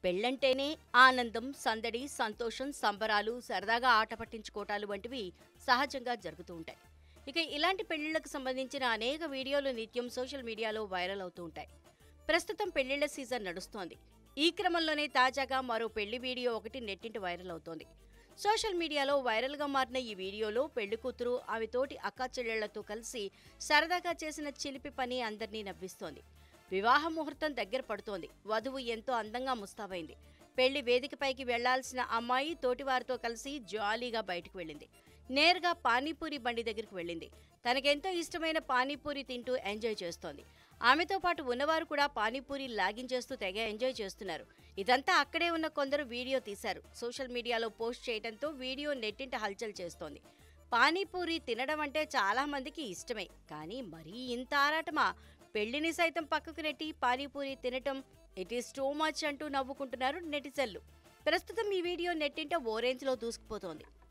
పెళ్ళంటేనే ఆనందం సందడి సంతోషం సంబరాలు సరదాగా ఆట పట్టించుకోవటాలు వంటివి సహజంగా జరుగుతూ ఉంటాయి ఇక ఇలాంటి పెళ్లిళ్లకు సంబంధించిన అనేక వీడియోలు నిత్యం సోషల్ మీడియాలో వైరల్ అవుతూ ఉంటాయి ప్రస్తుతం పెళ్లిళ్ల సీజన్ నడుస్తోంది ఈ క్రమంలోనే తాజాగా మరో పెళ్లి వీడియో ఒకటి నెట్టింటి వైరల్ అవుతోంది సోషల్ మీడియాలో వైరల్గా మారిన ఈ వీడియోలో పెళ్లి కూతురు ఆమె తోటి అక్కా చెల్లెళ్లతో కలిసి సరదాగా చేసిన చిలిపి పని అందరినీ నవ్విస్తోంది వివాహ ముహూర్తం దగ్గర పడుతోంది వధువు ఎంతో అందంగా ముస్తాబైంది పెళ్లి వేదికపైకి వెళ్లాల్సిన అమ్మాయి తోటివారితో కలిసి జాలీగా బయటకు వెళ్ళింది నేరుగా పానీపూరి బండి దగ్గరికి వెళ్ళింది తనకెంతో ఇష్టమైన పానీపూరి తింటూ ఎంజాయ్ చేస్తోంది ఆమెతో పాటు ఉన్నవారు కూడా పానీపూరి లాగించేస్తూ తెగ ఎంజాయ్ చేస్తున్నారు ఇదంతా అక్కడే ఉన్న కొందరు వీడియో తీశారు సోషల్ మీడియాలో పోస్ట్ చేయడంతో వీడియో నెట్టింట హల్చల్ చేస్తోంది పానీపూరి తినడం అంటే చాలా మందికి ఇష్టమే కానీ మరీ ఇంత ఆరాటమా పెళ్లిని సైతం పక్కకు నెట్టి పానీపూరి తినటం ఇట్ ఈస్ టూ మచ్ అంటూ నవ్వుకుంటున్నారు నెటిజన్లు ప్రస్తుతం ఈ వీడియో నెట్టింట ఓ రేంజ్లో దూసుకుపోతోంది